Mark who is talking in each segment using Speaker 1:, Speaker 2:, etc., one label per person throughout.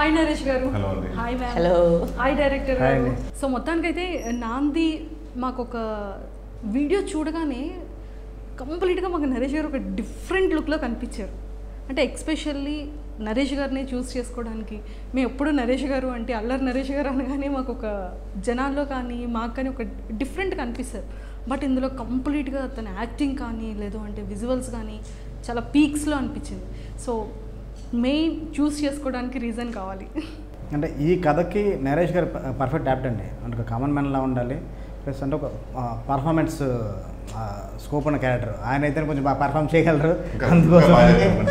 Speaker 1: Hi Naresh garu
Speaker 2: Hello అండి.
Speaker 1: Hi ma'am
Speaker 3: hello
Speaker 1: hi director
Speaker 4: Hi
Speaker 1: garu
Speaker 4: అండి.
Speaker 1: So మొత్తానికైతే నాంది మాకు ఒక వీడియో చూడగానే కంప్లీట్గా మాకు నరేష్ గారు ఒక డిఫరెంట్ లుక్లో కనిపించారు అంటే ఎక్స్పెషల్లీ నరేష్ గారిని చూస్ చేసుకోవడానికి మేము ఎప్పుడు నరేష్ గారు అంటే అల్లరి నరేష్ గారు అనగానే మాకు ఒక జనాల్లో కానీ మాకు కానీ ఒక డిఫరెంట్ కనిపిస్తారు బట్ ఇందులో కంప్లీట్గా తన యాక్టింగ్ కానీ లేదు అంటే విజువల్స్ కానీ చాలా పీక్స్లో అనిపించింది సో మెయిన్ చూస్ చేసుకోవడానికి రీజన్ కావాలి
Speaker 4: అంటే ఈ కథకి నరేష్ గారు పర్ఫెక్ట్ యాప్ట్ అండి అంటే ఒక కామన్ మ్యాన్లా ఉండాలి ప్లస్ అంటే ఒక పర్ఫార్మెన్స్ స్కోప్ ఉన్న క్యారెక్టర్ ఆయన అయితే కొంచెం బాగా పర్ఫామ్ చేయగలరు
Speaker 2: ఇంకా-
Speaker 4: అందుకోసం
Speaker 2: ఇంకా బాగా చెప్పండి.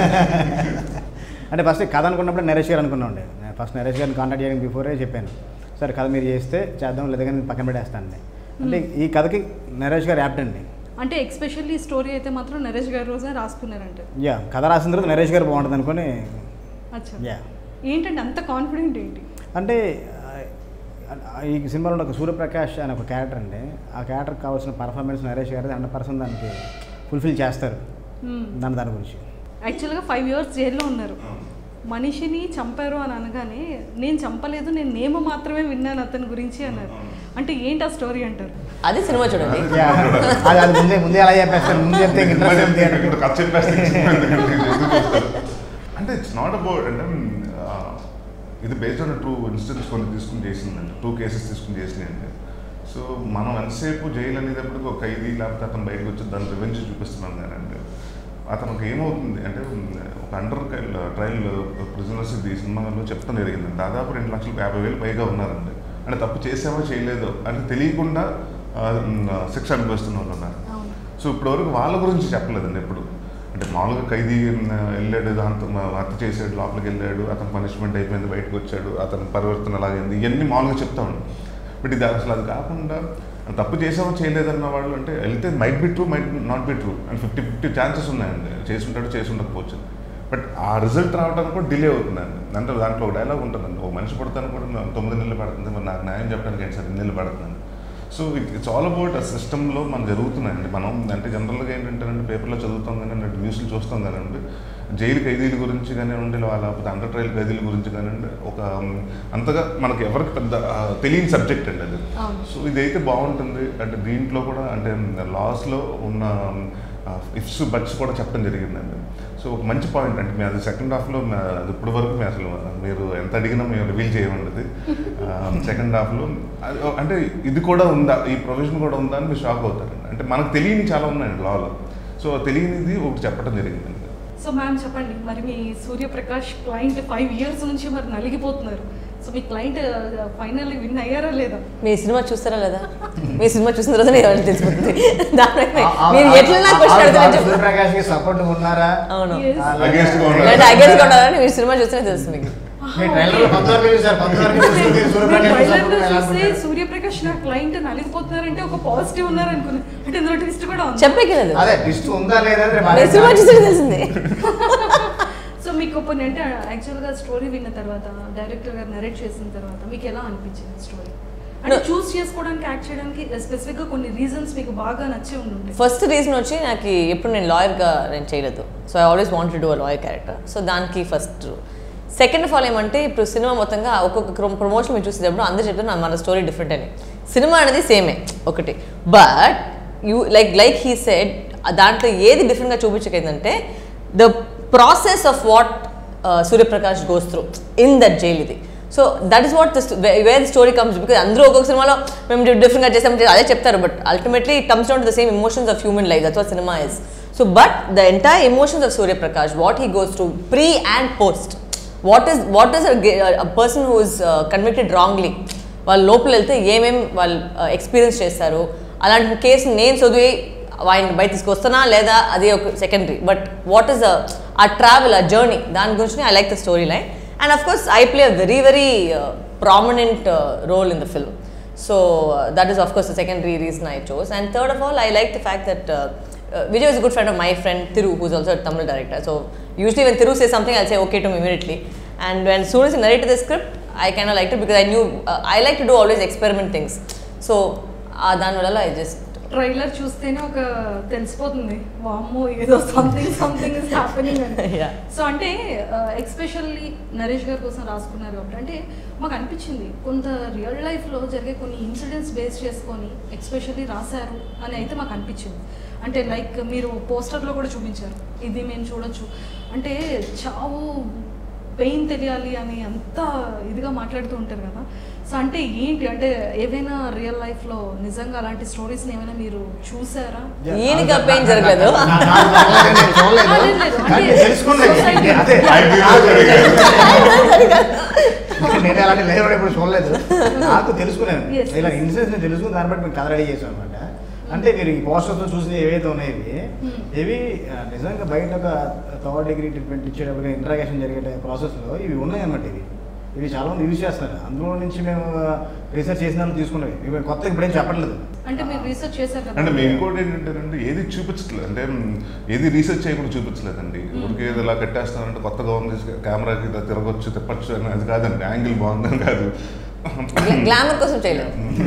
Speaker 4: అంటే ఫస్ట్ కథ అనుకున్నప్పుడు నరేష్ గారు అనుకున్నాండి నేను ఫస్ట్ నరేష్ గారిని కాంటాక్ట్ చేయడానికి బిఫోరే చెప్పాను సరే కథ మీరు చేస్తే చేద్దాం లేదా కానీ పక్కన పెట్టేస్తానండి అంటే ఈ కథకి నరేష్ గారు యాప్ట్ అండి
Speaker 1: అంటే ఎక్స్పెషల్లీ స్టోరీ అయితే మాత్రం నరేష్ గారు రోజే రాసుకున్నారంటే
Speaker 4: యా కథ రాసిన తర్వాత నరేష్ గారు బాగుంటుంది అనుకుని
Speaker 1: అచ్చా
Speaker 4: యా
Speaker 1: ఏంటంటే అంత కాన్ఫిడెంట్ ఏంటి
Speaker 4: అంటే ఆ, ఈ సినిమాలో ఉన్న ఒక సూర్యప్రకాష్ అనే ఒక క్యారెక్టర్ అండి ఆ క్యారెక్టర్కి కావాల్సిన పర్ఫార్మెన్స్ నరేష్ గారి హండ్రెడ్ పర్సెంట్ దానికి ఫుల్ఫిల్ చేస్తారు దాని దాని గురించి
Speaker 1: యాక్చువల్గా ఫైవ్ ఇయర్స్ జైల్లో ఉన్నారు మనిషిని చంపారు అని అనగానే నేను చంపలేదు నేను నేమ మాత్రమే విన్నాను అతని గురించి అన్నారు అంటే ఏంటి ఆ స్టోరీ అంటారు
Speaker 3: అది సినిమా చూడండి
Speaker 4: యా, అది అది ముందే ముందే అలా చెప్పేస్తారు ముందు చెప్తే ఇంట్రెస్ట్ ఉంది అని.
Speaker 2: ఇప్పుడు కథ చెప్పేస్తే ఎందుకంటే ఎందుకు చూస్తారు? అంటే ఇట్స్ నాట్ అబౌట్ అంటే ఆ, ఇది బేస్డ్ ఆన్ ట్రూ ఇన్స్టెన్స్ కొన్ని తీసుకుని చేసిందండి టూ కేసెస్ తీసుకుని చేసినాయండి సో మనం ఎంతసేపు జైలు అనేటప్పటికి ఒక ఖైదీ లేకపోతే అతను బయటకు వచ్చి దాని రివెంజ్ చూపిస్తున్నాం కానీ అతనికి ఏమవుతుంది అంటే ఒక అండర్ ట్రయల్ ప్రిజనర్స్ ఈ సినిమాలో చెప్తాను జరిగింది దాదాపు రెండు లక్షలకు యాభై వేలు పైగా ఉన్నారండి అంటే తప్పు చేసామో చేయలేదో అంటే తెలియకుండా ఆ, శిక్ష అనుభవిస్తున్న వాళ్ళు ఉన్నారు
Speaker 1: అవును
Speaker 2: సో ఇప్పటివరకు వాళ్ళ గురించి చెప్పలేదండి ఎప్పుడు అంటే మామూలుగా ఖైదీ మ్, వెళ్ళాడు దాంతో మ- హత్య చేశాడు లోపలికి వెళ్ళాడు అతను పనిష్మెంట్ అయిపోయింది బయటకు వచ్చాడు అతని పరివర్తన అలాగైంది ఇవన్నీ మామూలుగా చెప్తా ఉన్నాం బట్ ఇది అసలు అది కాకుండా తప్పు చేసామో చేయలేదన్న వాళ్ళు అంటే వెళ్తే might be true might not be true and fifty fifty chances ఉన్నాయండి చేసి ఉంటాడు చేసి ఉండకపోవచ్చు బట్ ఆ రిజల్ట్ రావడానికి కూడా డిలే అవుతుందండి అంటే దాంట్లో ఒక డైలాగ్ ఉంటుందండి ఒక మనిషి పుడతాను కూడా నా- తొమ్మిది నెలలు పడుతుంది మరి నాకు న్యాయం చెప్పడానికి ఏంటి సార్ ఎన్ని నెలలు పడుతుంది so it it's all about ఆ సిస్టంలో మనం జరుగుతున్నాయండి మనం అంటే జనరల్గా ఏంటంటే పేపర్లో చదువుతాం కానీ న్యూస్లు చూస్తాం కానివ్వండి జైలు ఖైదీల గురించి కానివ్వండి లేకపోతే అండర్ ట్రయల్ ఖైదీల గురించి కానివ్వండి ఒక ఉమ్, అంతగా మనకి ఎవరికి పెద్ద ఆ, తెలియని సబ్జెక్ట్ అండి అది
Speaker 1: అవును.
Speaker 2: సో ఇదైతే బాగుంటుంది అంటే దీంట్లో కూడా అంటే లాస్లో ఉన్న ఇఫ్స్ బట్స్ కూడా చెప్పడం జరిగిందండి సో ఒక మంచి పాయింట్ అంటే మీ అది సెకండ్ హాఫ్లో అది ఇప్పటి వరకు మీ అసలు మీరు ఎంత అడిగినా మేము రివీల్ చేయమండి సెకండ్ హాఫ్లో అంటే ఇది కూడా ఉందా ఈ ప్రొవిజన్ కూడా ఉందా అని మీరు షాక్ అవుతారండి అంటే మనకు తెలియని చాలా ఉన్నాయండి లాలో సో తెలియనిది ఒకటి చెప్పడం జరిగిందండి
Speaker 1: సో మ్యామ్ చెప్పండి మరి మీ సూర్యప్రకాష్ క్లయింట్ ఫైవ్ ఇయర్స్ నుంచి మరి నలిగిపోతున్నారు సో మీ క్లయింట్ ఫైనల్లీ విన్ అయ్యారా లేదా
Speaker 3: మీ సినిమా చూస్తారా లేదా మీ సినిమా చూసిన తర్వాత మీరు ఎవరికి తెలిసిపోతుంది దానికి
Speaker 4: ఆ- ఆ-
Speaker 3: మీరు ఎట్లా నాకు
Speaker 4: ఆ-
Speaker 3: క్వశ్చన్
Speaker 4: ఆ-
Speaker 3: అడుగుతారని
Speaker 4: ఆ
Speaker 3: చెప్పు
Speaker 4: సూర్యప్రకాష్కి సపోర్ట్ ఉన్నారా
Speaker 3: అవును
Speaker 1: Yes.
Speaker 2: Against గా ఉన్నారు.
Speaker 3: లేదంటే అగేన్స్ కొట్టాలని మీరు సినిమా చూస్తేనే తెలుసు మీకు
Speaker 4: మీ ట్రైలర్లో కొంతవరకు చూసారు కొంతవరకు చూస్తే సూర్యప్రకాష్
Speaker 1: ట్రైలర్లో
Speaker 4: support ఎలా
Speaker 1: చూస్తే
Speaker 4: ఉంటుంది?
Speaker 1: సూర్యప్రకాష్ నా క్లయింట్ నలిగిపోతున్నారంటే ఒక పాజిటివ్ ఉన్నారు అనుకున్నా అంటే ఇందులో ట్విస్ట్ కూడా ఉంది
Speaker 3: చెప్పేకి
Speaker 4: అదే ట్విస్ట్ ఉందా లేదా అని రేపు
Speaker 3: మీరు సినిమా
Speaker 4: అదే-
Speaker 3: చూస్తే తెలిసింది
Speaker 1: సో మీకు కొన్ని అంటే యాక్చువల్గా స్టోరీ విన్న తర్వాత డైరెక్టర్ గారు నరేట్ చేసిన తర్వాత మీకు ఎలా అనిపించింది స్టోరీ అంటే
Speaker 3: No.
Speaker 1: చూస్ చేసుకోవడానికి యాక్ట్ చేయడానికి స్పెసిఫిక్గా కొన్ని రీజన్స్ మీకు బాగా నచ్చే ఉండుంటాయి
Speaker 3: ఫస్ట్ రీజన్ వచ్చి నాకు ఎప్పుడు నేను లాయర్గా నేను చేయలేదు so I always want do a lawyer character so దానికి ఫస్ట్ సెకండ్ ఆఫ్ ఆల్ ఏమంటే ఇప్పుడు సినిమా మొత్తంగా ఒక్కొక్క ప్రమోషన్ మీరు చూసేటప్పుడు అందరూ చెప్తారు మన స్టోరీ డిఫరెంట్ అని సినిమా అనేది సేమే ఒకటి but you like like he said దాంట్లో ఏది డిఫరెంట్గా చూపించకేందంటే the process of what Suryaprakash goes through in that jail ఇది so that is what the way the story comes because అందరూ ఒక్కొక్క సినిమాలో మేము డిఫరెంట్గా చేస్తాం అదే చెప్తారు but ultimately it comes down the same emotions of human life that's what cinema is so but the entire emotions of Suryaprakash what he goes through pre and post what is what is a person who is convicted wrongly వాళ్ళు లోపల వెళ్తే ఏమేం వాళ్ళు experience చేస్తారు అలాంటి case నేను చదివి ఆయన బయట తీసుకొస్తున్నా లేదా అది ఒక సెకండరీ బట్ వాట్ ఈస్ ఆ ట్రావెల్ ఆ జర్నీ దాని గురించి I like the story line and of course I play a very very prominent role in the film so that is of course the secondary reason I chose and third of all I like the fact that Vijay is a good friend of my friend Thiru, who's also a Tamil director. So usually when Thiru says something, I'll say okay to him immediately. And when as soon as he narrated the script, I kind of liked it because I knew uh, I like to do always experiment things. So uh, దానివల్ల I just
Speaker 1: trailer చూస్తేనే ఒక తెలిసిపోతుంది వామ్మో ఏదో something something is happening అని
Speaker 3: Yeah.
Speaker 1: So అంటే especially Naresh గారి కోసం రాసుకున్నారు కాబట్టి అంటే మాకు అనిపించింది కొంత రియల్ లైఫ్లో జరిగే కొన్ని ఇన్సిడెంట్స్ బేస్ చేసుకొని ఎక్స్పెషల్లీ రాశారు అని అయితే మాకు అనిపించింది అంటే లైక్ మీరు పోస్టర్లో కూడా చూపించారు ఇది మేము చూడొచ్చు అంటే చావు పెయిన్ తెలియాలి అని అంత ఇదిగా మాట్లాడుతూ ఉంటారు కదా సో అంటే ఏంటి అంటే ఏవైనా రియల్ లైఫ్లో నిజంగా అలాంటి స్టోరీస్ని ఏమైనా మీరు చూసారా
Speaker 3: ఈయనకి ఆ pain జరగలేదు.
Speaker 4: నా- నా- నా- నా- నేను చూడలేదు.
Speaker 1: ఆ, లేదు, లేదు.
Speaker 4: కానీ
Speaker 1: అంటే
Speaker 4: తెలుసుకున్నాను.
Speaker 1: society-
Speaker 4: అదే
Speaker 2: ఆయన
Speaker 4: నేను అలాంటి లేవడం ఎప్పుడు చూడలేదు నాకు తెలుసుకున్నాను
Speaker 1: Yes,
Speaker 4: ఇలా
Speaker 1: yes.
Speaker 4: ఇన్సిడెంట్స్ నేను తెలుసుకుని దాన్ని బట్టి మేము కథ రెడీ చేసాం అనమాట అంటే మీరు ఈ పోస్టర్తో చూసి ఏవైతే ఉన్నాయి ఇవి
Speaker 1: Hmm.
Speaker 4: ఇవి ఆ, నిజంగా బయట ఒక థర్డ్ డిగ్రీ ట్రీట్మెంట్ ఇచ్చేటప్పుడు ఇంట్రాగేషన్ జరిగే ప్రాసెస్లో ఇవి ఉన్నాయి అన్నమాట ఇవి ఇవి చాలా మంది యూజ్ చేస్తున్నారు అందులో నుంచి మేము రీసెర్చ్ చేసిన దాన్ని తీసుకున్నవి ఇవి కొత్త ఇప్పుడేం చెప్పట్లేదు
Speaker 1: అంటే మీరు రీసెర్చ్ చేశారు కదా
Speaker 2: అంటే మేము ఇంకోటి ఏంటంటే ఏది చూపించట్లేదు అంటే మ్, ఏది రీసెర్చ్ చేయకుండా చూపించలేదండి ఊరికే ఏదో ఇలా కట్టేస్తానంటే కొత్తగా ఉంది కెమెరాకి ఇలా తిరగొచ్చు తిప్పచ్చు అని అది కాదండి యాంగిల్ బాగుందని కాదు
Speaker 3: గ్లామర్ కోసం చేయలేదు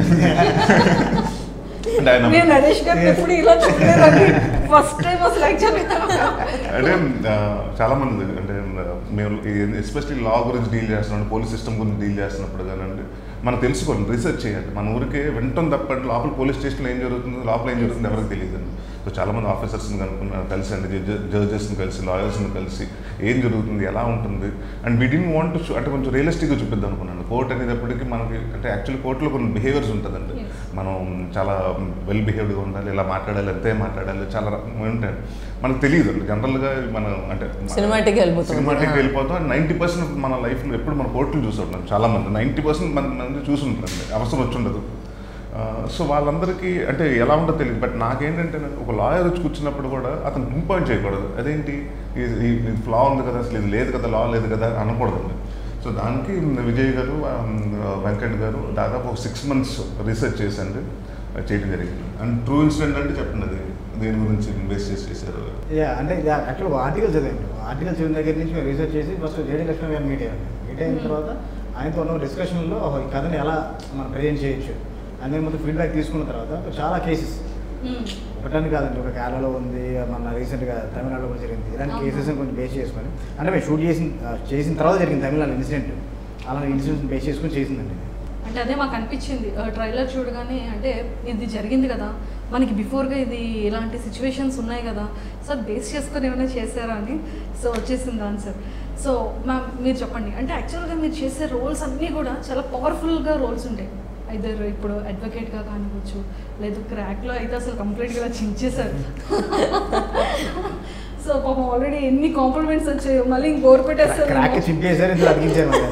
Speaker 2: అంటే ఆయన
Speaker 1: నేను నరేష్ గారిని ఎప్పుడు ఇలా చూడలేదండి ఫస్ట్ టైం అసలు యాక్చువల్లీ
Speaker 2: అంటే ఆ, చాలా మంది అంటే ఆ, మేము ఎస్పెషల్లీ లా గురించి డీల్ చేస్తున్నప్పుడు పోలీస్ సిస్టమ్ గురించి డీల్ చేస్తున్నప్పుడు కానండి మనం తెలుసుకోండి రీసెర్చ్ చేయాలి మన ఊరికే వింటాం తప్ప లోపల పోలీస్ స్టేషన్లో ఏం జరుగుతుంది లోపల ఏం జరుగుతుంది ఎవరికి తెలియదండి సో చాలా మంది ఆఫీసర్స్ని కనుక్కున్నాను కలిసి అండి జడ్జెస్ని కలిసి లాయర్స్ని కలిసి ఏం జరుగుతుంది ఎలా ఉంటుంది అండ్ వీ డింట్ వాంట్ అంటే కొంచెం రియలిస్టిక్గా చూపిద్దాం అనుకున్నాను కోర్ట్ అనేటప్పటికి మనకి అంటే యాక్చువల్లీ కోర్టులో కొన్ని బిహేవియర్స్ ఉంటుందండి
Speaker 1: Yes.
Speaker 2: మనం చాలా వెల్ బిహేవ్డ్గా ఉండాలి ఇలా మాట్లాడాలి అంతే మాట్లాడాలి చాలా రకం ఉంటాయి మనకు తెలియదు అండి జనరల్గా మనం అంటే
Speaker 3: Cinematic వెళ్ళిపోతాం.
Speaker 2: సినిమాటిక్
Speaker 3: ఆ.
Speaker 2: వెళ్ళిపోతాం నైంటీ పర్సెంట్ మన లైఫ్లో ఎప్పుడు మన కోర్టులు చూసి ఉంటాం చాలా మంది నైంటీ పర్సెంట్ మన మంది చూసి ఉంటారండి అవసరం వచ్చి ఉండదు సో వాళ్ళందరికీ అంటే ఎలా ఉంటుందో తెలియదు బట్ నాకేంటంటే ఒక లాయర్ వచ్చి కూర్చున్నప్పుడు కూడా అతను పిన్ పాయింట్ చేయకూడదు అదేంటి ఇది- ఈ ఫ్లా ఉంది కదా అసలు ఇది లేదు కదా లా లేదు కదా అని అనకూడదండి సో దానికి విజయ్ గారు ఆ, వెంకట్ గారు దాదాపు ఒక సిక్స్ మంత్స్ రీసెర్చ్ చేసండి చేయడం జరిగింది అండ్ ట్రూ ఇన్సిడెంట్ అంటే చెప్పండి అది దేని గురించి ఇన్వెస్ట్ చేసి చేశారు
Speaker 4: యా అంటే యాక్చువల్ ఆర్టికల్ చదివాను ఆర్టికల్ చదివిన దగ్గర నుంచి మేము రీసెర్చ్ చేసి ఫస్ట్ జేడీ లక్ష్మణ్ గారిని మీట్ అయ్యాను మీట్ అయిన
Speaker 1: Hmm.
Speaker 4: తర్వాత ఆయనతో ఉన్న డిస్కషన్లో ఓహో ఈ కథని ఎలా మనం ప్రజెంట్ చేయొచ్చు అని మొత్తం ఫీడ్బ్యాక్ తీసుకున్న తర్వాత చాలా కేసెస్ ఒకటానికి కాదండి ఒక కేరళలో ఉంది మన రీసెంట్గా తమిళనాడులో కూడా జరిగింది ఇలాంటి
Speaker 1: అవును.
Speaker 4: కేసెస్ కొంచెం బేస్ చేసుకొని అంటే మేము షూట్ చేసిన ఆ, చేసిన తర్వాత జరిగింది తమిళనాడు ఇన్సిడెంట్ అలాంటి ఇన్సిడెంట్ బేస్ చేసుకొని చేసిందండి
Speaker 1: అంటే అదే మాకు అనిపించింది ట్రైలర్ చూడగానే అంటే ఇది జరిగింది కదా మనకి బిఫోర్గా ఇది ఇలాంటి సిచ్యువేషన్స్ ఉన్నాయి కదా సో అది బేస్ చేసుకొని ఏమైనా చేశారా అని సో వచ్చేసింది ఆన్సర్ సో మ్యామ్ మీరు చెప్పండి అంటే యాక్చువల్గా మీరు చేసే రోల్స్ అన్నీ కూడా చాలా పవర్ఫుల్గా రోల్స్ ఉంటాయి ఐదర్ ఇప్పుడు అడ్వకేట్గా కానివ్వచ్చు లేదు క్రాక్లో అయితే అసలు కంప్లీట్గా చించేశారు సో పాపం ఆల్రెడీ ఎన్ని కాంప్లిమెంట్స్ వచ్చాయో మళ్ళీ ఇంకోరు
Speaker 4: క్రాక్
Speaker 1: పెట్టేస్తారు
Speaker 4: చింపేశారు ఇందులో అతికించారు మరి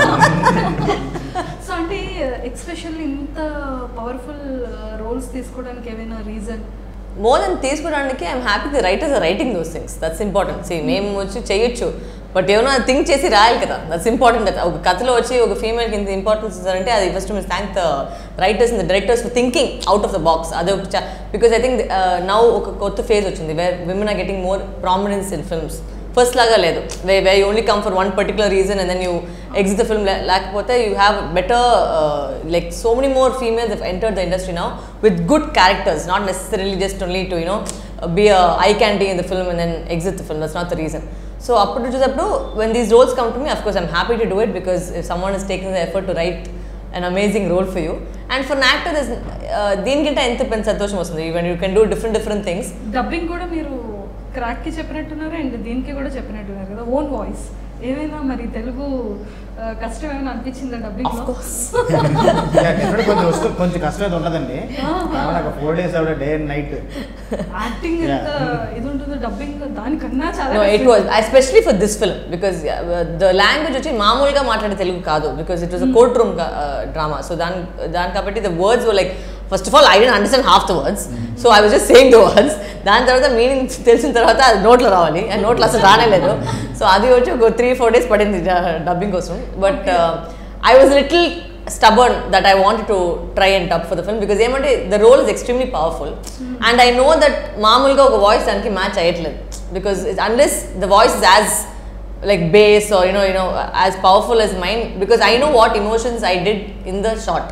Speaker 1: సో అంటే ఎక్స్పెషల్లీ ఇంత పవర్ఫుల్ రోల్స్ తీసుకోవడానికి ఏమైనా రీజన్
Speaker 3: మోర్ దెన్ తీసుకోవడానికి I'm happy the writers are writing those things that's important see మేము వచ్చి చేయొచ్చు బట్ ఏమైనా థింక్ చేసి రాయాలి కదా దట్స్ ఇంపార్టెంట్ ఒక కథలో వచ్చి ఒక ఫీమేల్కి ఇంత ఇంపార్టెన్స్ ఇస్తారంటే అది ఫస్ట్ మీరు thank the writers and the directors for thinking out of the box అదే ఒక బికాస్ ఐ థింక్ నౌ ఒక కొత్త ఫేజ్ వచ్చింది where women are getting more prominence in films first లాగా లేదు way way you only come for one particular reason and then you exit the film లేకపోతే you have better like so many more females have entered the industry now with good characters not necessarily just only to you know be a eye candy in the film and then exit the film that's not the reason so అప్పుడు చూసేటప్పుడు when these roles come to me of course I'm happy to do it because if someone is taking the effort to write an amazing role for you and for an actor there's uh, దీనికంటే ఎంత పెద్ద సంతోషం వస్తుంది when you can do different different things
Speaker 1: dubbing కూడా మీరు క్రాక్కి చెప్పినట్టున్నారు and దీనికి కూడా చెప్పినట్టున్నారు కదా ఓన్ వాయిస్ ఏమైనా మరి తెలుగు ఆ, కష్టం ఏమైనా అనిపించిందా
Speaker 3: of
Speaker 1: డబ్బింగ్
Speaker 3: course
Speaker 4: డెఫినెట్ కొంచెం వస్తూ కొంచెం కష్టం అయితే ఉంటుందండి నాకు ఫోర్ డేస్ ఆవిడ డే అండ్ నైట్
Speaker 1: యాక్టింగ్ ఎంత ఇది ఉంటుందో డబ్బింగ్ దానికన్నా చాలా
Speaker 3: no it
Speaker 1: కష్టం.
Speaker 3: was especially for this film because uh, the language వచ్చి మామూలుగా మాట్లాడే తెలుగు కాదు because it was a court room drama so దాని దాని కాబట్టి the words were like first of all I didn't understand half the words so I was just saying the words దాని తర్వాత meaning తెలిసిన తర్వాత అది నోట్లో రావాలి అండ్ నోట్లో అసలు రానేలేదు సో అది వచ్చి ఒక త్రీ ఫోర్ డేస్ పడింది డబ్బింగ్ కోసం but I was little stubborn that I wanted to try and dub for the film because ఏమంటే the role is extremely powerful and I know that మామూలుగా ఒక వాయిస్ దానికి match అయ్యట్లేదు because it's, unless the voice is as like bass or you know you know as powerful as mine because I know what emotions I did in the shot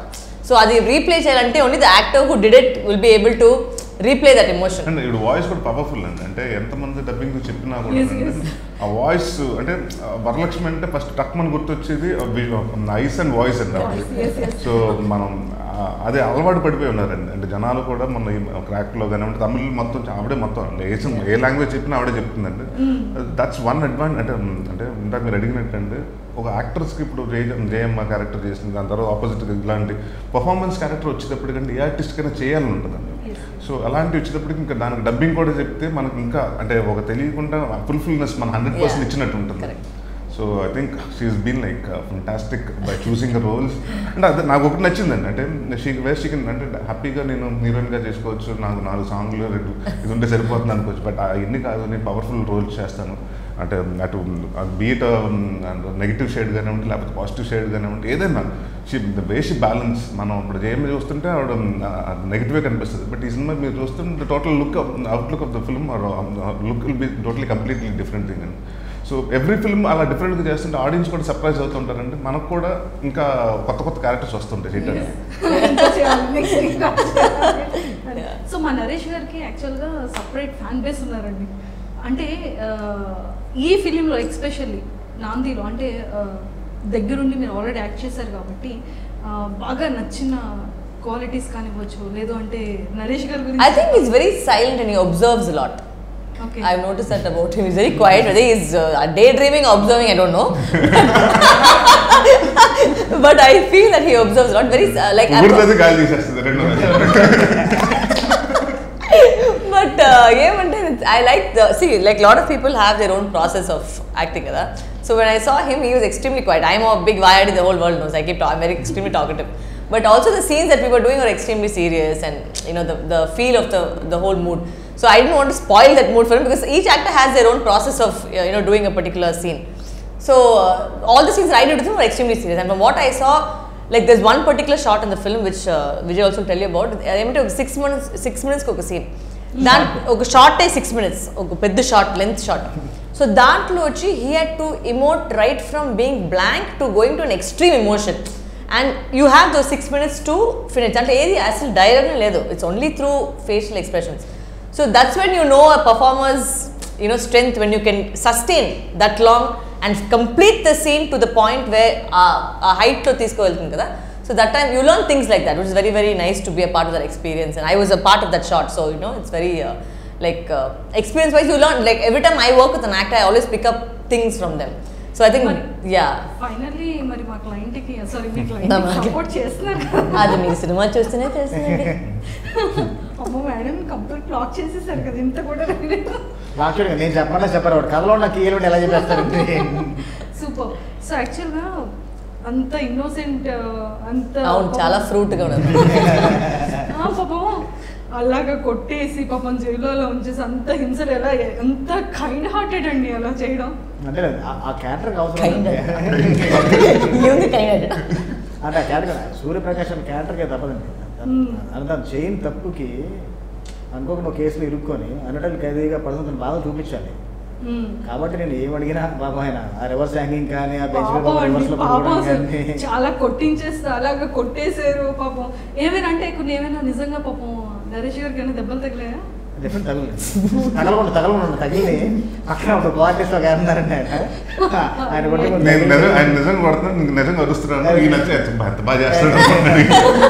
Speaker 3: so అది replay చేయాలంటే only the actor who did it will be able to replay that emotion
Speaker 2: and ఇప్పుడు voice కూడా powerful అండి అంటే ఎంతమంది dubbing చెప్పినా కూడా
Speaker 1: Yes,
Speaker 2: అండి,
Speaker 1: yes.
Speaker 2: ఆ వాయిస్ అంటే ఆ వరలక్ష్మి అంటే ఫస్ట్ టక్ మన గుర్తొచ్చేది ఐస్ అండ్ వాయిస్ అండి
Speaker 1: Voice, yes, yes.
Speaker 2: సో మనం ఆ, అదే అలవాటు పడిపోయి ఉన్నారండి అంటే జనాలు కూడా మన క్రాక్లో కానివ్వండి తమిళ్ మొత్తం ఆవిడే మొత్తం ఏ సం- ఏ లాంగ్వేజ్ చెప్పినా ఆవిడే చెప్తుందండి దట్స్ వన్ అడ్వాంట్ అంటే అంటే ఇందాక మీరు అడిగినట్టండి ఒక యాక్టర్స్కి ఇప్పుడు జయ జయమ్మ క్యారెక్టర్ చేసింది దాని తర్వాత ఆపోజిట్ ఇలాంటి పర్ఫార్మెన్స్ క్యారెక్టర్ వచ్చేటప్పటికంటే ఏ ఆర్టిస్ట్కైనా చేయాలని ఉంటుందండి
Speaker 1: Yes.
Speaker 2: సో అలాంటి వచ్చేటప్పటికి ఇంకా దానికి డబ్బింగ్ కూడా చెప్తే మనకి ఇంకా అంటే ఒక తెలియకుండా ఫుల్ఫిల్నెస్ మన హండ్రెడ్ పర్సెంట్
Speaker 3: Yeah.
Speaker 2: ఇచ్చినట్టు ఉంటుంది
Speaker 3: Correct.
Speaker 2: So I think she is been like fantastic by choosing roles అంటే అదే నాకు ఒకటి నచ్చిందండి అంటే షీ వేస్ట్ షీ అంటే హ్యాపీగా నేను హీరోయిన్గా చేసుకోవచ్చు నాకు నాలుగు సాంగ్లు రెండు ఇది ఉంటే సరిపోతుంది అనుకోవచ్చు బట్ అవన్నీ కాదు నేను పవర్ఫుల్ రోల్స్ చేస్తాను అంటే అటు బీట్ నెగిటివ్ షేడ్ కానివ్వండి లేకపోతే పాజిటివ్ షేడ్ కానివ్వండి ఏదైనా షీ వేసి బ్యాలెన్స్ మనం ఇప్పుడు జేఎం చూస్తుంటే ఆవిడ నెగిటివే కనిపిస్తుంది బట్ ఈ సినిమా మీరు చూస్తుంటే total look outlook of the film look will be totally completely different thing అండి సో ఎవ్రీ ఫిల్మ్ అలా డిఫరెంట్గా చేస్తుంటే ఆడియన్స్ కూడా సర్ప్రైజ్ అవుతుంటారంటే మనకు కూడా ఇంకా కొత్త కొత్త క్యారెక్టర్స్ వస్తుంటాయి చేయడానికి
Speaker 1: సో మా నరేష్ గారికి యాక్చువల్గా సపరేట్ ఫ్యాన్ బేస్ ఉన్నారండి అంటే ఆ, ఈ ఫిలింలో ఎక్స్పెషల్లీ నాందిలో అంటే ఆ, దగ్గరుండి మీరు ఆల్రెడీ యాక్ట్ చేశారు కాబట్టి ఆ, బాగా నచ్చిన క్వాలిటీస్ కానివ్వచ్చు లేదు అంటే నరేష్ గారి
Speaker 3: ఐ
Speaker 1: గురించి
Speaker 3: think is very silent and he observes lot
Speaker 1: okay
Speaker 3: I've noticed that about him. He's very quiet. Whether he's uh, daydreaming or observing, I don't know. but I feel that he observes a lot. Very uh, like.
Speaker 2: ఊరిదది గాలి తీసేస్తుంది రెండు
Speaker 3: but uh, ఏమంటే I like the see like lot of people have their own process of acting కదా so when I saw him he was extremely quiet I'm a big wired the whole world knows I keep ta- I'm very extremely talkative but also the scenes that we were doing were extremely serious and you know the, the feel of the the whole mood so I didn't want to spoil that mood for him because each actor has their own process of uh, you know doing a particular scene so uh, all the scenes that I did with him were extremely serious and from what I saw like there's one particular shot in the film which uh, Vijay also tell you about ఏమంటే ఒక six minutes six మినిట్స్కి ఒక scene దాని ఒక short six minutes ఒక పెద్ద short length short so దాంట్లో వచ్చి he had to emote right from being blank to going to an extreme emotion and you have though six minutes to finish అంటే ఏది అసలు డైలాగ్నే లేదు it's only through facial expressions so that's when you know a performers you know strength when you can sustain that long and complete the scene to the point where uh, a height లో తీసుకువెళ్తుంది కదా so that time you learn things like that which is very very nice to be a part of that experience and I was a part of that shot so you know it's very uh, like uh, experience wise you learn like every time I work with an actor I always pick up things from them so I think
Speaker 1: But-
Speaker 3: yeah
Speaker 1: finally మరి మా క్లయింట్కి sorry మీ
Speaker 3: నా
Speaker 1: client
Speaker 3: market.
Speaker 1: Support చేస్తున్నారు కదా
Speaker 3: అది మీ cinema చూస్తేనే తెలుస్తుంది
Speaker 1: అమ్మో మేడం కంప్లీట్ బ్లాక్ చేసేసారు కదా ఇంత కూడా రాలేదు.
Speaker 4: యాక్చువల్గా నేను చెప్పాలా చెప్పారు వాడు కథలో ఉన్న కీలు ఎలా చెప్పేస్తారంటే
Speaker 1: సూపర్ సో యాక్చువల్గా అంత ఇన్నోసెంట్ అంత
Speaker 3: అవును చాలా ఫ్రూట్గా ఉన్నది
Speaker 1: ఆ, పాపం అలాగా కొట్టేసి పాపం జైల్లో అలా ఉంచేసి అంత హింసలు ఎలా ఎంత కైండ్ హార్టెడ్ అండి అలా చేయడం
Speaker 4: అంటే ఆ- ఆ క్యారెక్టర్కి అవసరం
Speaker 3: Kind
Speaker 4: ఉంది.
Speaker 3: ఉంది kind
Speaker 4: అంటే ఆ క్యారెక్టర్ సూర్యప్రకాష్ అనే క్యారెక్టర్కే తప్పదండి
Speaker 1: Hmm.
Speaker 4: అంటే తను చేయని తప్పుకి అనుకోకుండా ఒక కేసులో ఇరుక్కొని అన్నట్లు ఖైదీగా పడుతున్న బాధ చూపించాలి
Speaker 1: మ్మ్.
Speaker 4: కాబట్టి నేను ఏం అడిగినా పాపం ఆయన ఆ రివర్స్ హ్యాంగింగ్ కానీ ఆ బెంచ్ మీద
Speaker 1: పాపం అండి,
Speaker 4: రివర్స్ లో
Speaker 1: పాపం
Speaker 4: పడుకోవడం
Speaker 1: అసలు
Speaker 4: కానీ
Speaker 1: చాలా కొట్టించేస్తారు అలాగా కొట్టేశారు పాపం ఏమైనా అంటే కొన్ని ఏమైనా నిజంగా పాపం నరేష్ గారికి ఏమైనా దెబ్బలు తగిలాయా
Speaker 4: డిఫరెంట్ తగులు తగలకుండా తగలకుండా తగిలి పక్కన ఒక క్వాలిటీస్ లో ఉన్నారండి ఆయన ఆయన కొట్టి కొట్టి
Speaker 2: నేను నిజం ఆయన నిజంగా కొడుతున్నాను నీకు నిజంగా అరుస్తున్నాను ఈ నచ్చ ఎంత బాగా చేస్తాడు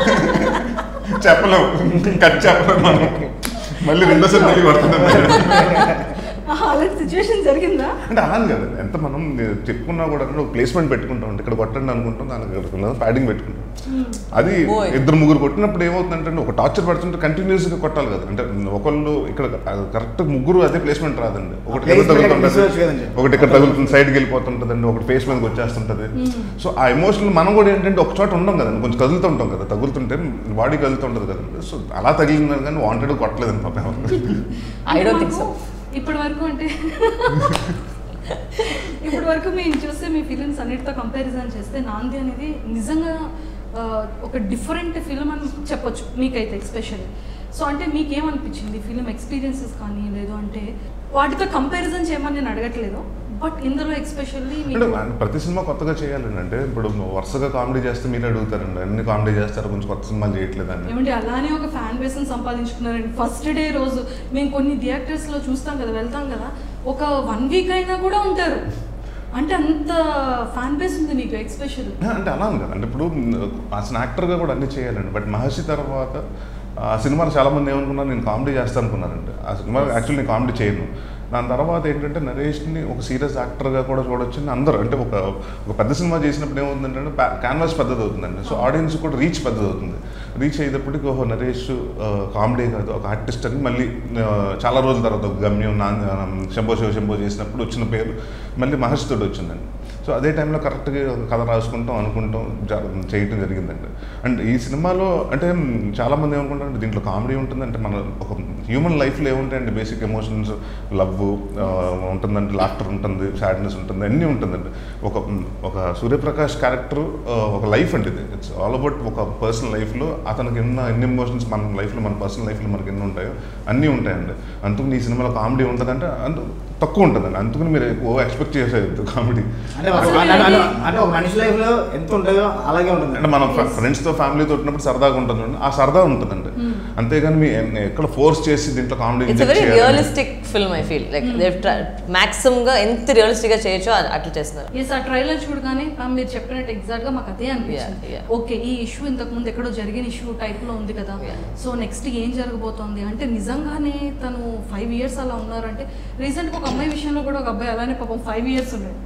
Speaker 2: చెప్పలేము కట్ చెప్పలేము మనం మళ్ళీ రెండోసారి మళ్ళీ కొడుతున్నాం
Speaker 1: ఆహా, అలాంటి సిచ్యువేషన్ జరిగిందా
Speaker 2: అంటే అలా అని కదా ఎంత మనం చెప్పుకున్నా కూడా అంటే ఒక ప్లేస్మెంట్ పెట్టుకుంటాం అంటే ఇక్కడ కొట్టండి అనుకుంటాం దానికి ప్యాడింగ్ పెట్టుకుంటాం అది
Speaker 3: Boy.
Speaker 2: ఇద్దరు ముగ్గురు కొట్టినప్పుడు ఏమవుతుందంటే ఒక టార్చర్ పడుతుంటే కంటిన్యూస్గా కొట్టాలి కదా అంటే ఒకళ్ళు ఇక్కడ కరెక్ట్ ముగ్గురు అదే ప్లేస్మెంట్ రాదండి ఒకటి కింద
Speaker 4: Placement
Speaker 2: తగులుతుంటది
Speaker 4: research కదండి.
Speaker 2: ఒకటి ఇక్కడ తగులుతుంది సైడ్కి వెళ్ళిపోతుంటదండి ఒకటి ఫేస్ మీదకి వచ్చేస్తుంటది సో ఆ ఎమోషన్ మనం కూడా ఏంటంటే ఒక చోట ఉండం కదండి కొంచెం కదులుతూ ఉంటాం కదా తగులుతుంటే బాడీ కదులుతుంటది కదండి సో అలా తగిలిందని కానీ వాంటెడ్ కొట్టలేదండి పాపం ఎవరు.
Speaker 3: I don't think so.
Speaker 1: ఇప్పటి వరకు అంటే ఇప్పటి వరకు మేము చూస్తే మీ ఫిలిమ్స్ అన్నిటితో కంపారిజన్ చేస్తే నాంది అనేది నిజంగా ఆ, ఒక డిఫరెంట్ ఫిలిం అని చెప్పొచ్చు మీకైతే ఎక్స్పెషల్లీ సో అంటే మీకేమనిపించింది ఫిలిం ఎక్స్పీరియన్సెస్ కానీ లేదు అంటే వాటితో కంపారిజన్ చేయమని నేను అడగట్లేదు బట్ ఇందులో ఎక్స్పెషల్లీ
Speaker 2: అంటే మన ప్రతి సినిమా కొత్తగా చేయాలండి అంటే ఇప్పుడు వరుసగా కామెడీ చేస్తే మీరు అడుగుతారండి అన్ని కామెడీ చేస్తారు కొంచెం కొత్త సినిమాలు చేయట్లేదండి
Speaker 1: ఏమంటే అలానే ఒక ఫ్యాన్ బేస్ సంపాదించుకున్నారండి ఫస్ట్ డే రోజు మేము కొన్ని థియేటర్స్ లో చూస్తాం కదా వెళ్తాం కదా ఒక వన్ వీక్ అయినా కూడా ఉంటారు అంటే అంత ఫ్యాన్ బేస్ ఉంది మీకు ఎక్స్పెషల్
Speaker 2: అంటే అలా ఉంది కదా అంటే ఇప్పుడు అసలు యాక్టర్గా కూడా అన్ని చేయాలండి బట్ మహర్షి తర్వాత ఆ సినిమాలో చాలా మంది ఏమనుకున్నారు నేను కామెడీ చేస్తాను అనుకున్నారండి ఆ సినిమా యాక్చువల్లీ నేను కామెడీ చేయను దాని తర్వాత ఏంటంటే నరేష్ని ఒక సీరియస్ యాక్టర్గా కూడా చూడొచ్చు అని అందరూ అంటే ఒక ఒక పెద్ద సినిమా చేసినప్పుడు ఏమవుతుందంటే క్యాన్వాస్ పెద్దది అవుతుందండి సో ఆడియన్స్ కూడా రీచ్ పెద్దది అవుతుంది రీచ్ అయ్యేటప్పటికి ఓహో నరేష్ కామెడీ కాదు ఒక ఆర్టిస్ట్ అని మళ్ళీ ఆ, చాలా రోజుల తర్వాత ఒక గమ్యం నా శంభో శివ శంభో చేసినప్పుడు వచ్చిన పేరు మళ్ళీ మహర్షి తోటి వచ్చిందండి సో అదే టైంలో కరెక్ట్గా ఒక కథ రాసుకుంటాం అనుకుంటాం జ- చేయటం జరిగిందండి అండ్ ఈ సినిమాలో అంటే మ్, చాలామంది ఏమనుకుంటారంటే దీంట్లో కామెడీ ఉంటుందంటే మన ఒక హ్యూమన్ లైఫ్లో ఏముంటాయండి బేసిక్ ఎమోషన్స్ లవ్ ఉంటుందండి లాఫ్టర్ ఉంటుంది సాడ్నెస్ ఉంటుంది అన్నీ ఉంటుందండి ఒక మ్, ఒక సూర్యప్రకాష్ క్యారెక్టర్ ఒక లైఫ్ అండి ఇది ఇట్స్ ఆల్ అబౌట్ ఒక పర్సనల్ లైఫ్లో అతనికి ఎన్న ఎన్ని ఎమోషన్స్ మన లైఫ్లో మన పర్సనల్ లైఫ్లో మనకి ఎన్ని ఉంటాయో అన్నీ ఉంటాయండి అందుకని ఈ సినిమాలో కామెడీ ఉంటుందంటే అంత తక్కువ ఉంటుందండి అందుకని మీరు ఓ ఎక్స్పెక్ట్ చేసేది కామెడీ
Speaker 4: అంటే ఒక-
Speaker 1: అసలు
Speaker 4: అంటే-
Speaker 1: ఇది-
Speaker 4: అంటే ఒక మనిషి లైఫ్ లో ఎంత ఉంటుందో అలాగే ఉంటుంది
Speaker 2: అంటే మనం ఫ్రెండ్స్తో ఫ్యామిలీతో ఉన్నప్పుడు సరదాగా ఉంటుంది చూడండి, ఆ సరదా ఉంటుందండి అంతేగాని మీ ఎన్- ఎక్కడ ఫోర్స్ చేసి దీంట్లో comedy
Speaker 3: it's very realistic film I feel like maximum గా ఎంత రియలిస్టిక్ గా చేయొచ్చో అ- అట్లా చేస్తున్నారు
Speaker 1: ఎస్ ఆ ట్రైలర్ చూడగానే ఆ, మీరు చెప్పినట్టు ఎగ్జాక్ట్ గా మాకు అదే అనిపించింది
Speaker 3: Yeah, yeah.
Speaker 1: ఓకే ఈ ఇష్యూ ఇంతకు ముందు ఎక్కడో జరిగిన ఇష్యూ టైప్ లో ఉంది కదా
Speaker 3: Yeah.
Speaker 1: సో నెక్స్ట్ ఏం జరగబోతోంది అంటే నిజంగానే తను ఫైవ్ ఇయర్స్ అలా ఉన్నారంటే రీసెంట్ ఒక అమ్మాయి విషయంలో కూడా ఒక అబ్బాయి అలానే పాపం ఫైవ్ ఇయర్స్ ఉన్నాడు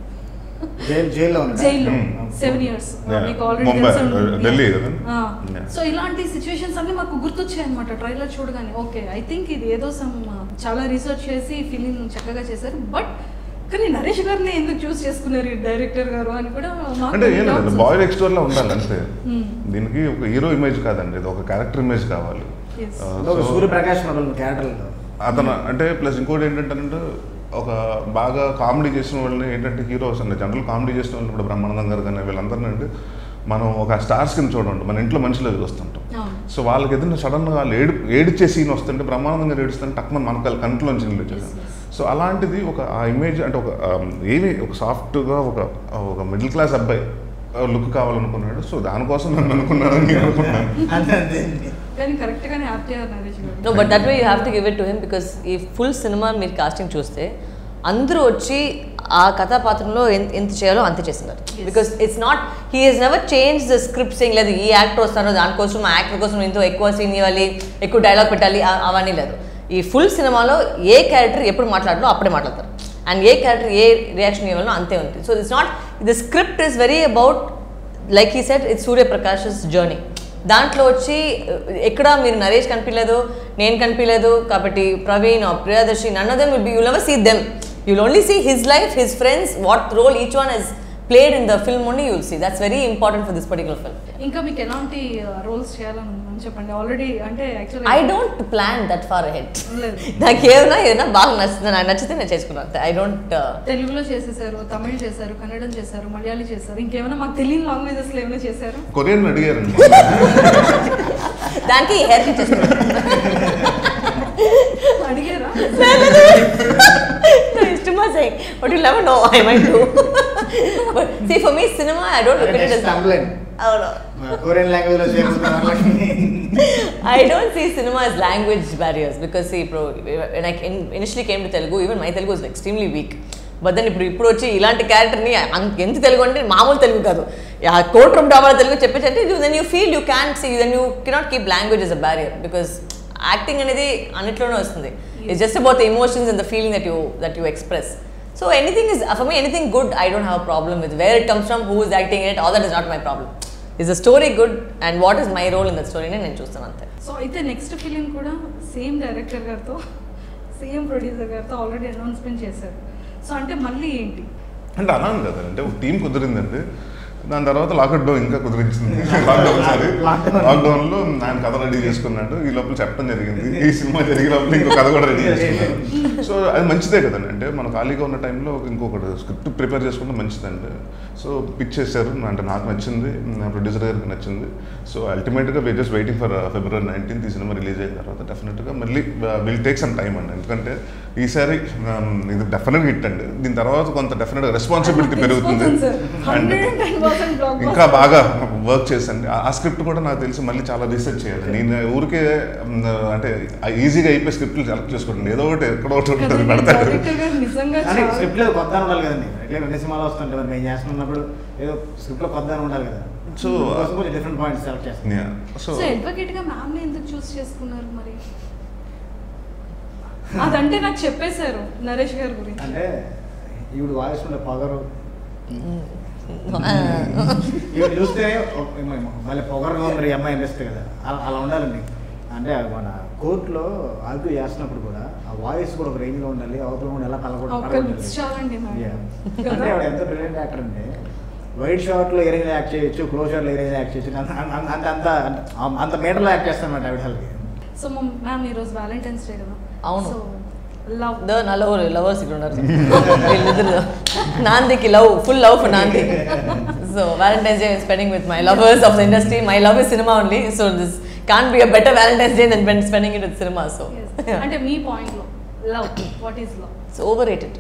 Speaker 4: జైలు జైల్లో ఉన్నాడు
Speaker 1: జైల్లో
Speaker 2: Hmm.
Speaker 1: Seven years
Speaker 2: Yeah.
Speaker 1: మీకు ఆల్రెడీ
Speaker 2: ముంబై,
Speaker 1: తెలిసి ఉంటుంది.
Speaker 2: ఢిల్లీ కదా?
Speaker 1: Ah.
Speaker 2: Yeah.
Speaker 1: సో ఇలాంటి సిచ్యువేషన్స్ అన్ని మాకు గుర్తొచ్చాయి అనమాట ట్రైలర్ చూడగానే ఓకే ఐ థింక్ ఇది ఏదో సమ్ చాలా రీసెర్చ్ చేసి ఫిలిం చక్కగా చేశారు బట్ కానీ నరేష్ గారిని ఎందుకు చూస్ చేసుకున్నారు ఈ డైరెక్టర్ గారు అని కూడా మాకు
Speaker 2: అంటే ఏం
Speaker 1: doubts
Speaker 2: లేదు బాయ్ నెక్స్ట్ డోర్లో ఉండాలి అంతే
Speaker 1: Hmm.
Speaker 2: దీనికి ఒక హీరో ఇమేజ్ కాదండి ఇది ఒక క్యారెక్టర్ ఇమేజ్ కావాలి
Speaker 1: Yes.
Speaker 2: ఆ,
Speaker 4: అంటే ఒక
Speaker 2: so-
Speaker 4: సూర్యప్రకాష్ మొదలు క్యారెక్టర్లో
Speaker 2: అతను అంటే ప్లస్ ఇంకోటి ఏంటంటే ఒక బాగా కామెడీ చేసిన వాళ్ళని ఏంటంటే హీరోస్ అండి జనరల్ కామెడీ చేసిన వాళ్ళు ఇప్పుడు బ్రహ్మానందం గారు కానీ వీళ్ళందరినీ అంటే మనం ఒక స్టార్స్ కింద చూడండి మన ఇంట్లో మనుషులు చూస్తుంటాం
Speaker 1: అవును.
Speaker 2: సో వాళ్ళకి ఏదైనా సడన్గా వాళ్ళు ఏడు ఏడిచే సీన్ వస్తుంటే బ్రహ్మానందం గారు ఏడుస్తుంటే టక్మన్ మన కల్- కంట్లోంచి నీళ్ళు వచ్చేసాం
Speaker 1: Yes, yes.
Speaker 2: సో అలాంటిది ఒక ఆ ఇమేజ్ అంటే ఒక ఆ, ఏమి ఒక సాఫ్ట్గా ఒక ఒక మిడిల్ క్లాస్ అబ్బాయి లుక్ కావాలనుకున్నాడు సో దానికోసం నన్ను అనుకున్నానని నేను అనుకున్నాను
Speaker 4: అంతే అంతే
Speaker 1: కానీ కరెక్ట్ గానే యాప్ట్ అయ్యారు Naresh garu
Speaker 3: no but that way you have to give it to him because ఈ ఫుల్ సినిమా మీరు కాస్టింగ్ చూస్తే అందరూ వచ్చి ఆ కథాపాత్రంలో ఎంత ఎంత చేయాలో అంతే చేస్తున్నారు
Speaker 1: Yes.
Speaker 3: Because it's not he he's never change the script సింగ్ లేదు ఈ యాక్టర్ వస్తారో దానికోసం ఆ యాక్టర్ కోసం ఎంతో ఎక్కువ సీన్ ఇవ్వాలి ఎక్కువ డైలాగ్ పెట్టాలి ఆ- అవన్నీ లేదు ఈ ఫుల్ సినిమాలో ఏ క్యారెక్టర్ ఎప్పుడు మాట్లాడాలో అప్పుడే మాట్లాడతారు అండ్ ఏ క్యారెక్టర్ ఏ రియాక్షన్ ఇవ్వాలో అంతే ఉంటుంది so it's not the script is very about like he set it's Suryaprakash journey దాంట్లో వచ్చి ఎక్కడ మీరు నరేష్ కనిపించలేదు నేను కనిపించలేదు కాబట్టి Praveen or Priyadarshi none of them will be you'll never see them you'll only see his life his friends what role each one he's played in the film only you'll see that's very important for this particular film
Speaker 1: ఇంకా మీకు ఎలాంటి roles చేయాలని ఉందని చెప్పండి already అంటే actually
Speaker 3: I don't plan that far head
Speaker 1: లేదు.
Speaker 3: నాకు ఏమైనా ఏదైనా బాగా నచ్చుతుంది నాకు నచ్చితే నేను చేసుకున్నాను ఐ డోంట్
Speaker 1: తెలుగులో చేసేసారు తమిళ్ చేశారు కన్నడం చేశారు మలయాళీ చేశారు ఇంకేమైనా మాకు తెలియని లాంగ్వేజెస్ ఏమైనా చేశారు
Speaker 2: కొరియన్ అడిగారండి
Speaker 3: దానికి హెయిర్ కట్ చేసుకున్నాను
Speaker 1: అడిగారా
Speaker 3: no, it's too much saying. But you'll never know. I might do. but see, for me, cinema, I don't look at it as.
Speaker 4: Stumbling.
Speaker 3: Oh no.
Speaker 4: Korean language లో చేయబోతున్న వాళ్ళకి
Speaker 3: I don't see cinema as language barriers because see, bro, when I in, initially came to Telugu, even my Telugu was extremely weak. But then ఇప్పుడు ఇప్పుడు వచ్చి ఇలాంటి క్యారెక్టర్ని ఎంత తెలుగు అంటే మామూలు తెలుగు కాదు ఆ కోట్ రూమ్ డాబాల తెలుగు చెప్పేసి అంటే then you feel you can see then you cannot keep language is a barrier because acting అనేది అన్నిట్లోనే వస్తుంది it's just about the emotions and the feeling that you that you express so anything is for me anything good I don't have problem with where it comes from who is acting it all that is not my problem is the story good and what is my role in that స్టోరీని నేను చూస్తాను అంతే
Speaker 1: so అయితే next film కూడా same director గారితో same producer గారితో already announcement చేశారు so అంటే మళ్ళీ ఏంటి
Speaker 2: అంటే అలా అని కదా అంటే ఒక టీం కుదిరిందండి దాని తర్వాత లాక్డౌన్ ఇంకా కుదిరించింది లాక్డౌన్ సారి
Speaker 4: Lockdown.
Speaker 2: లాక్డౌన్ లో ఆయన కథ రెడీ చేసుకున్నాడు ఈ లోపల చెప్పడం జరిగింది ఈ సినిమా జరిగే లోపల ఇంకో కథ కూడా రెడీ చేసుకున్నాడు సో అది మంచిదే కదండి అంటే మనం ఖాళీగా ఉన్న టైంలో ఇంకొకటి స్క్రిప్ట్ ప్రిపేర్ చేసుకుంటే మంచిదండి సో పిచ్ చేశారు అంటే నాకు నచ్చింది నా ప్రొడ్యూసర్ గారికి నచ్చింది సో అల్టిమేట్గా we just waiting for February nineteenth ఈ సినిమా రిలీజ్ అయిన తర్వాత డెఫినెట్గా మళ్ళీ విల్ టేక్ సమ్ టైం అండి ఎందుకంటే ఈసారి um, ఇది డెఫినెట్గా హిట్ అండి దీని తర్వాత కొంత డెఫినెట్గా రెస్పాన్సిబిలిటీ పెరుగుతుంది అండ్ ఇంకా బాగా వర్క్ చేసండి ఆ- ఆ స్క్రిప్ట్ కూడా నాకు తెలిసి మళ్ళీ చాలా రీసెర్చ్ చేయాలి నేను ఊరికే మ్, అంటే ఈజీగా అయిపోయి స్క్రిప్ట్లు సెలెక్ట్ చేసుకుంటాను ఏదో ఒకటి ఎక్కడో ఒకటి ఉంటుంది పెడతాడు
Speaker 1: నిజంగా
Speaker 4: కానీ
Speaker 1: చాలా-
Speaker 4: స్క్రిప్ట్ లో కొత్త ఉండాలి కదండి ఇట్లా రెండు సినిమాలు వస్తుంటే మరి మేము చేస్తున్నప్పుడు ఏదో స్క్రిప్ట్ లో కొత్త ఉండాలి కదా
Speaker 2: So,
Speaker 4: అందుకోసం కొంచెం డిఫరెంట్ పాయింట్స్ సెలెక్ట్ చేస్తాం
Speaker 2: Yeah. సో
Speaker 1: సో అడ్వకేట్ గా మ్యామ్ ని ఎందుకు చూస్ చేసుకున్నారు మరి అదంటే నాకు చెప్పేశారు నరేష్ గారి గురించి
Speaker 4: అంటే ఈవిడ వాయిస్ ఉండే పొగరు ఈవిడ చూస్తే మళ్ళీ పొగరుగా ఉంది ఈ అమ్మాయి అనిపిస్తుంది కదా అలా అలా ఉండాలండి అంటే మన కోర్టులో ఆర్గ్యూ చేస్తున్నప్పుడు కూడా ఆ వాయిస్ కూడా ఒక రేంజ్ లో ఉండాలి అవతల కూడా ఎలా కలగకూడదు
Speaker 1: ఒక్క
Speaker 4: పడకూడదు.
Speaker 1: లుక్స్ చాలండి నాకు.
Speaker 4: Yeah.
Speaker 1: కదా?
Speaker 4: అంటే ఆవిడ ఎంత బ్రిలియంట్ యాక్టర్ అంటే వైట్ షార్ట్ లో ఏ రేంజ్ యాక్ట్ చేయొచ్చు క్లోజ్ షార్ట్ లో ఏ రేంజ్ యాక్ట్ చేయొచ్చు అంత అంత- అంత అంత అంత అంత మీటర్లో యాక్ట్ చేస్తానమాట ఆవిడ హల్కి
Speaker 1: సో మ్యామ్ ఈరోజు వ్యాలంటైన్స్ డే కదా
Speaker 3: అవును.
Speaker 1: సో లవ్
Speaker 3: ద నలవరు లవర్స్ ఇక్కడ ఉన్నారు వీళ్ళిద్దరు నాందికి love full love for Nandi so Valentine's Day spending with my lovers of the industry my love is cinema only so this can be a better Valentine's Day then spending it with cinema so
Speaker 1: అంటే మీ point లో love what is love
Speaker 3: so over rated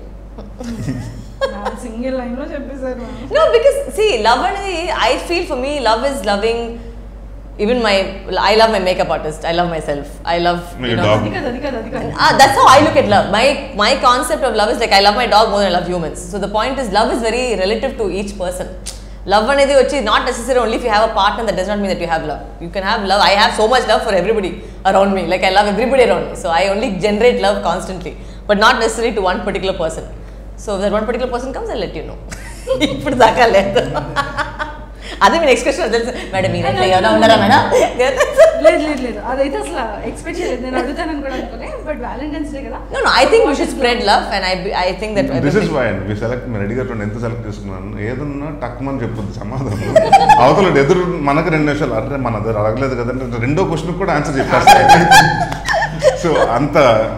Speaker 1: single line లో చెప్పేశారు ma'am.
Speaker 3: No, because see, love అనేది I feel for me, love is loving. Even my, I love my makeup artist. I love myself. I love.
Speaker 2: Your
Speaker 3: you know,
Speaker 2: dog.
Speaker 1: అది కాదు అది కాదు అది కాదు
Speaker 3: Ah, that's how I look at love. My my concept of love is like I love my dog more than I love humans. So the point is, love is very relative to each person. Love అనేది వచ్చి not necessary only if you have a partner that does not mean that you have love. You can have love. I have so much love for everybody around me. Like I love everybody around me. So I only generate love constantly, but not necessarily to one particular person. So if that one particular person comes, I'll let you know. ఇప్పుడు దాకా లేదు అదే మీ next question తెలుసు madam మీరు ఎట్లా ఎవరైనా ఉన్నారా మేడం
Speaker 1: లేదు లేదు లేదు అదైతే అసలు ఎక్స్పెక్ట్ చేయలేదు నేను అడుగుతానని కూడా అనుకోలే బట్ వ్యాలంటైన్స్ డే కదా
Speaker 3: No, no, I think we should spread love, and I, I think that.
Speaker 2: This is why అండి సెలెక్ట్ మీరు రెడీగా చూడండి ఎంత సెలెక్ట్ చేసుకున్నాను ఏదన్నా టక్మని చెప్పొద్దు సమాధానం అవతల ఎదురు మనకు రెండు నిమిషాలు అరే మన దగ్గర అడగలేదు కదంటే రెండో క్వశ్చన్ కూడా ఆన్సర్ చెప్పేస్తాయి సో అంత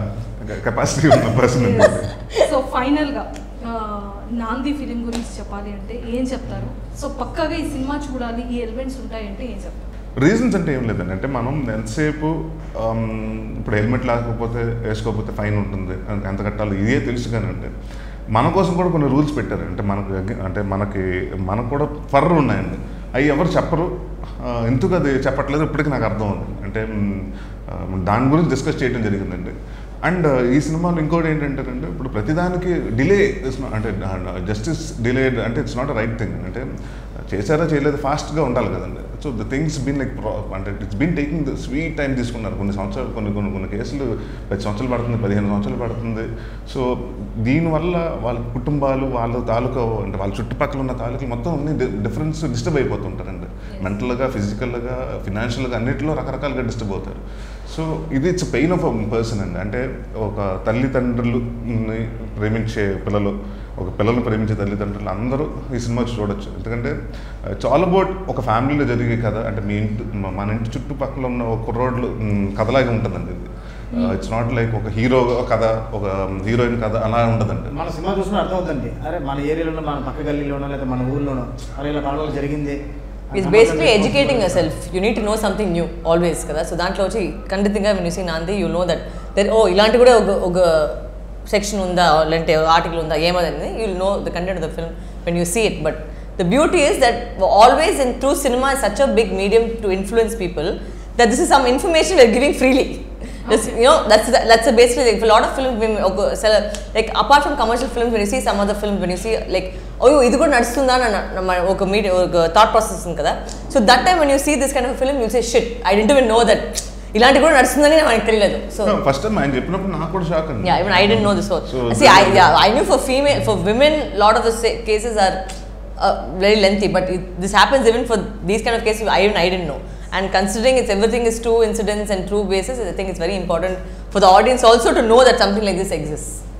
Speaker 2: కెపాసిటీ ఉన్న పర్సన్
Speaker 1: సో ఫైనల్ గా ఆ, నాంది ఫిలిం గురించి చెప్పాలి అంటే ఏం చెప్తారు సో పక్కగా ఈ సినిమా చూడాలి ఈ ఎలిమెంట్స్ ఉంటాయంటే ఏం చెప్తారు
Speaker 2: రీజన్స్ అంటే ఏం లేదండి అంటే మనం ఎంతసేపు ఆమ్, ఇప్పుడు హెల్మెట్ లేకపోతే వేసుకోకపోతే ఫైన్ ఉంటుంది అంత- ఎంత కట్టాలో ఇదే తెలుసు కానీ అంటే మన కోసం కూడా కొన్ని రూల్స్ పెట్టారు అంటే మనకు అగ్గి- అంటే మనకి మనకు కూడా ఫర్ ఉన్నాయండి అవి ఎవరు చెప్పరు ఆ, ఎందుకు అది చెప్పట్లేదు ఇప్పటికీ నాకు అర్థం అవుతుంది అంటే మ్, ఆ, దాని గురించి డిస్కస్ చేయడం జరిగిందండి అండ్ ఈ సినిమాలో ఇంకోటి ఏంటంటే ఇప్పుడు ప్రతిదానికి డిలే అంటే జస్టిస్ డిలేడ్ అంటే ఇట్స్ నాట్ రైట్ థింగ్ అంటే చేశారా చేయలేదు ఫాస్ట్గా ఉండాలి కదండి so the things been like అంటే it's been taking the sweet time తీసుకున్నారు కొన్ని సంవత్సరాలు కొన్ని కొన్ని కొన్ని కేసులు పది సంవత్సరాలు పడుతుంది పదిహేను సంవత్సరాలు పడుతుంది సో దీనివల్ల వాళ్ళ కుటుంబాలు వాళ్ళ తాలూకా అంటే వాళ్ళ చుట్టుపక్కల ఉన్న తాలూకాలు మొత్తం అన్ని డిఫరెన్స్ డిస్టర్బ్ అయిపోతుంటారండి మెంటల్గా ఫిజికల్గా ఫినాన్షియల్గా అన్నిటిలో రకరకాలుగా డిస్టర్బ్ అవుతారు సో ఇది ఇట్స్ పెయిన్ ఆఫ్ పర్సన్ అండి అంటే ఒక తల్లిదండ్రులని ప్రేమించే పిల్లలు ఒక పిల్లల్ని ప్రేమించే తల్లిదండ్రులు అందరూ ఈ సినిమా చూడొచ్చు ఎందుకంటే ఇట్స్ ఆల్ అబౌట్ ఒక ఫ్యామిలీలో జరిగే కథ అంటే మీ ఇంటి మ- మన ఇంటి చుట్టుపక్కల ఉన్న ఒక కుర్రోడ్లు మ్, కథలాగా ఉంటుందండి ఇది ఇట్స్ నాట్ లైక్ ఒక హీరో కథ ఒక హీరోయిన్ కథ అలా ఉండదండి
Speaker 4: మన సినిమా చూసిన అర్థమవుతుంది అరే మన ఏరియాలోనో మన పక్క గల్లీలోనో లేదా మన ఊర్లోనో అరే ఇలా పడవలు జరిగింది
Speaker 3: It's basically educating yourself. You need to know something new always కదా సో దాంట్లో వచ్చి ఖండితంగా when you see Nandi you know that that ఓ ఇలాంటి కూడా ఒక ఒక సెక్షన్ ఉందా లేదంటే ఆర్టికల్ ఉందా ఏమదని you know the content of the film when you see it but the beauty is that always in through cinema is such a big medium to influence people that this is some information we're giving freely Just, you know, that's the, that's the basically like, for a lot of films, when, okay, sell- like apart from commercial films, when you see some other films, when you see like, oh, ఇది కూడా నడుస్తుందా అని అన్న- మన ఒక media ఒక thought process ఉంది కదా so that time when you see this kind of film you say shit I don't know that ఇలాంటి కూడా నడుస్తుందని మనకు తెలియలేదు సో
Speaker 2: ఫస్ట్ టైం ఆయన చెప్పినప్పుడు నాకు కూడా షాక్ అండి
Speaker 3: yeah even i didn't know this was
Speaker 2: So
Speaker 3: see i
Speaker 2: this-
Speaker 3: yeah i knew for female for women lot of the sa- cases are uh, very lengthy but it, this happens even for these kind of cases i even i didn't know and considering it's everything is true incidents and true basis i think it's very important for the audience also to know that something like this exists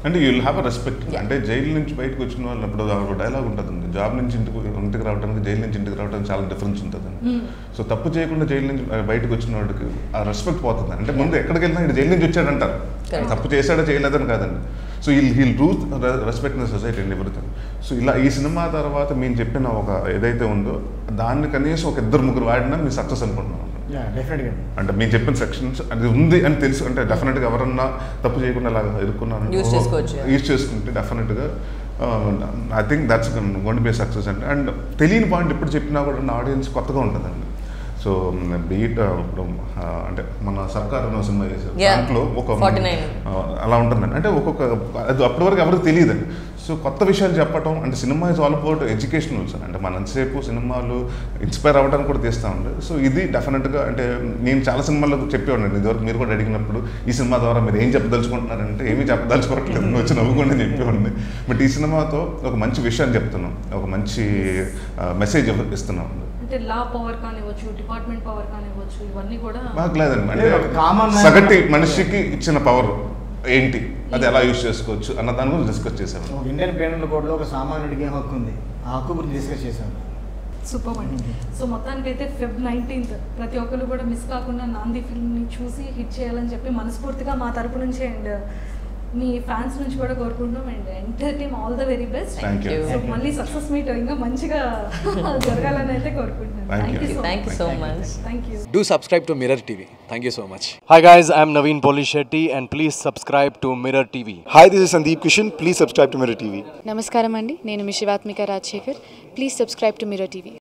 Speaker 2: అంటే you will have a respect అంటే జైలు నుంచి బయటకు వచ్చిన వాళ్ళు ఇప్పుడు ఒక dialogue ఉంటుందండి జాబ్ నుంచి ఇంటికి ఇంటికి రావడానికి జైలు నుంచి ఇంటికి రావడానికి చాలా డిఫరెన్స్ ఉంటుందండి సో తప్పు చేయకుండా జైలు నుంచి ఆ, బయటకు వచ్చిన వాడికి ఆ రెస్పెక్ట్ పోతుంది అంటే ముందు ఎక్కడికి వెళ్ళినా ఇక్కడ జైలు నుంచి వచ్చాడంటారు
Speaker 3: Correct.
Speaker 2: తప్పు చేశాడో చేయలేదని కాదండి సో ఇల్ హీల్ రూత్ respect in society and everything so ఇలా ఈ సినిమా తర్వాత మేము చెప్పిన ఒక ఏదైతే ఉందో దాన్ని కనీసం ఒక ఇద్దరు ముగ్గురు వాడినా మీ సక్సెస్ అనుకుంటున్నాం
Speaker 4: డెఫినెట్గా
Speaker 2: అంటే మేము చెప్పిన సెక్షన్స్ అది ఉంది అని తెలుసు అంటే డెఫినెట్గా ఎవరన్నా తప్పు చేయకుండా అలా ఇరుక్కున్నాను
Speaker 3: Use చేసుకోవచ్చు.
Speaker 2: యూజ్ చేసుకుంటే డెఫినెట్గా I think that's gonna be success అండి అండ్ తెలియని పాయింట్ ఎప్పుడు చెప్పినా కూడా ఆడియన్స్ కొత్తగా ఉంటుందండి సో బీట్ ఇప్పుడు ఆ, అంటే మన సర్కార్ అనే సినిమా చేశారు
Speaker 3: Yeah.
Speaker 2: దాంట్లో ఒక
Speaker 3: 49.
Speaker 2: ఆ, అలా ఉంటుందండి అంటే ఒక్కొక్క అది అప్పటి వరకు ఎవరికి తెలియదండి సో కొత్త విషయాలు చెప్పడం అంటే సినిమా is all about educational sir అంటే మన ఎంతసేపు సినిమాలు ఇన్స్పైర్ అవ్వడానికి కూడా తీస్తామండి సో ఇది డెఫినెట్గా అంటే నేను చాలా సినిమాల్లో చెప్పేవాడిని ఇదివరకు మీరు కూడా అడిగినప్పుడు ఈ సినిమా ద్వారా మీరు ఏం చెప్పదలుచుకుంటున్నారంటే ఏమీ చెప్పదలుచుకోవట్లేదు నువ్వు వచ్చి నవ్వుకుండా చెప్పేవాడిని బట్ ఈ సినిమాతో ఒక మంచి విషయాన్ని చెప్తున్నాం ఒక మంచి మెసేజ్ ఇస్తున్నాం
Speaker 1: అంటే లా పవర్ కానివ్వచ్చు డిపార్ట్మెంట్ పవర్ కానివ్వచ్చు ఇవన్నీ కూడా
Speaker 2: మాకు లేదండి అంటే
Speaker 4: లేదు, ఒక common man-
Speaker 2: సగటి మనిషికి ఇచ్చిన పవర్ ఏంటి అది ఎలా యూజ్ చేసుకోవచ్చు అన్న దాని గురించి డిస్కస్ చేసాము
Speaker 4: ఒక ఇండియన్ పీనల్ కోడ్లో ఒక సామాన్యుడికి ఏం హక్కు ఉంది ఆ హక్కు గురించి డిస్కస్ చేశాను
Speaker 1: సూపర్ అండి సో మొత్తానికైతే ఫెబ్ నైన్టీన్త్ ప్రతి ఒక్కరు కూడా మిస్ కాకుండా నాంది ఫిల్మ్ని చూసి హిట్ చేయాలని చెప్పి మనస్ఫూర్తిగా మా తరపు నుంచి అండ్ మీ ఫ్యాన్స్ నుంచి కూడా కోరుకుంటున్నాం and entire team all the very best
Speaker 2: thank you
Speaker 1: so మళ్ళీ సక్సెస్ మీట్ ఇంకా మంచిగా జరగాలని అయితే కోరుకుంటున్నాను
Speaker 2: Thank you.
Speaker 3: Thank you so much
Speaker 1: thank you
Speaker 5: Do subscribe to Mirror TV. Thank you so much.
Speaker 6: Hi guys, I'm Naveen Polishetty and please subscribe to Mirror TV.
Speaker 7: Hi, this is Sandeep Kishan. Please subscribe to Mirror TV.
Speaker 8: నమస్కారం అండి నేను మీ Shivathmika Rajasekhar please subscribe to Mirror TV